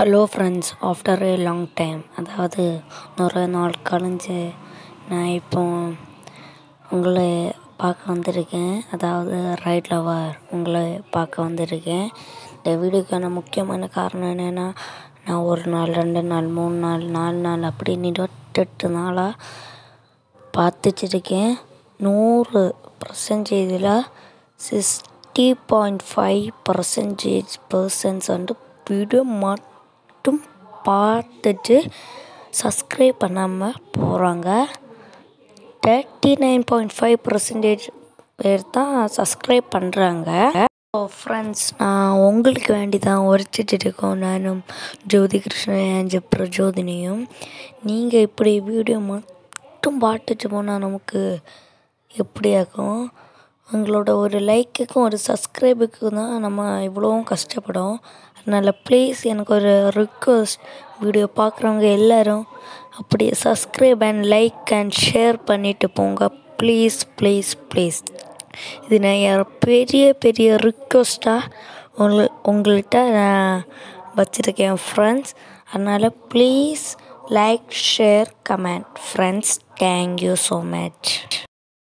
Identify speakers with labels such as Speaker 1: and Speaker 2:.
Speaker 1: hello friends after a long time அதாவது நிறைய நாள் கழிஞ்சு நான் இப்போ உங்களை பார்க்க வந்திருக்கேன் அதாவது ரைட் லவர் உங்களை பார்க்க வந்திருக்கேன் இந்த வீடியோக்கான முக்கியமான காரணம் என்னென்னா நான் ஒரு நாள் ரெண்டு நாள் மூணு நாள் நாலு நாள் அப்படின்னு இருபத்தெட்டு நாளாக பார்த்துட்ருக்கேன் நூறு பர்சன்டேஜில் sixty point five percentage persons வந்து வீடியோ மட்டும் பார்த்துட்டு சப்ஸ்கிரைப் பண்ணாமல் போகிறாங்க thirty nine point five percentage பேர் தான் சப்ஸ்கிரைப் பண்ணுறாங்க ஸோ ஃப்ரெண்ட்ஸ் நான் உங்களுக்கு வேண்டி தான் உரைச்சிட்டு இருக்கோம் நானும் ஜோதி கிருஷ்ணன் அண்ட் பிரஜோதினியும் நீங்கள் இப்படி வீடியோ மட்டும் பார்த்துட்டு போனால் நமக்கு எப்படி ஆகும் உங்களோட ஒரு லைக்குக்கும் ஒரு சப்ஸ்கிரைபுக்கும் தான் நம்ம இவ்வளோவும் கஷ்டப்படும் அதனால் ப்ளீஸ் எனக்கு ஒரு ரிக்வஸ்ட் வீடியோ பார்க்குறவங்க எல்லோரும் அப்படியே subscribe and like and share பண்ணிவிட்டு போங்க ப்ளீஸ் ப்ளீஸ் ப்ளீஸ் இது நான் யார் பெரிய பெரிய ரிக்வஸ்ட்டாக உங்கள் உங்கள்கிட்ட நான் வச்சுருக்கேன் ஃப்ரெண்ட்ஸ் அதனால் please like share comment friends thank you so much